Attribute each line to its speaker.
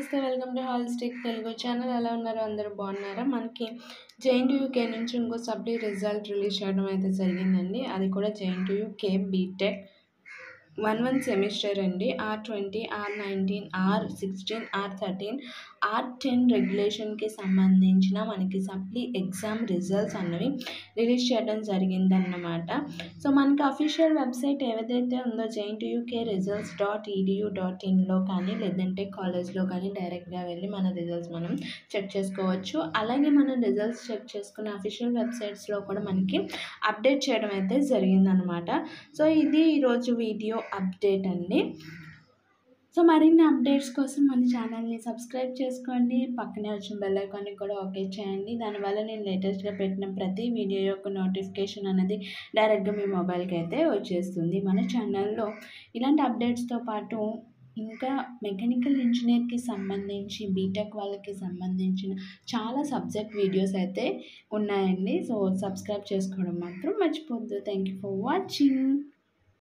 Speaker 1: నమస్తే welcome to holistic Telugu channel ఎలా ఉన్నారు అందరూ బాగున్నారా మనకి జేఎన్టీయూకే నుంచి ఇంకో సబ్డీ రిజల్ట్ రిలీజ్ చేయడం అయితే జరిగిందండి అది కూడా JNTUK B Tech one one semester అండి R twenty R nineteen R sixteen R thirteen R ten రెగ్యులేషన్కి సంబంధించిన మనకి సప్లీ ఎగ్జామ్ రిజల్ట్స్ అన్నవి రిలీజ్ చేయడం జరిగిందన్నమాట సో మనకి అఫీషియల్ వెబ్సైట్ ఏదైతే ఉందో JNTUK results dot edu dot ఇన్లో కానీ లేదంటే కాలేజ్లో కానీ డైరెక్ట్గా వెళ్ళి మన రిజల్ట్స్ మనం చెక్ చేసుకోవచ్చు అలాగే మనం రిజల్ట్స్ చెక్ చేసుకున్న అఫీషియల్ వెబ్సైట్స్లో కూడా మనకి అప్డేట్ చేయడం అయితే జరిగిందనమాట సో ఇది ఈరోజు వీడియో అప్డేట్ అండి సో మరిన్ని అప్డేట్స్ కోసం మన ఛానల్ని సబ్స్క్రైబ్ చేసుకోండి పక్కనే వచ్చిన బెల్ ఐకాన్ని కూడా ఓకే చేయండి దానివల్ల నేను లేటెస్ట్గా పెట్టిన ప్రతి వీడియో యొక్క నోటిఫికేషన్ అనేది డైరెక్ట్గా మీ మొబైల్కి అయితే వచ్చేస్తుంది మన ఛానల్లో ఇలాంటి అప్డేట్స్తో పాటు ఇంకా మెకానికల్ ఇంజనీర్కి సంబంధించి బీటెక్ వాళ్ళకి సంబంధించిన చాలా సబ్జెక్ట్ వీడియోస్ అయితే ఉన్నాయండి సో సబ్స్క్రైబ్ చేసుకోవడం మాత్రం మర్చిపోద్దు థ్యాంక్ యూ ఫర్ వాచింగ్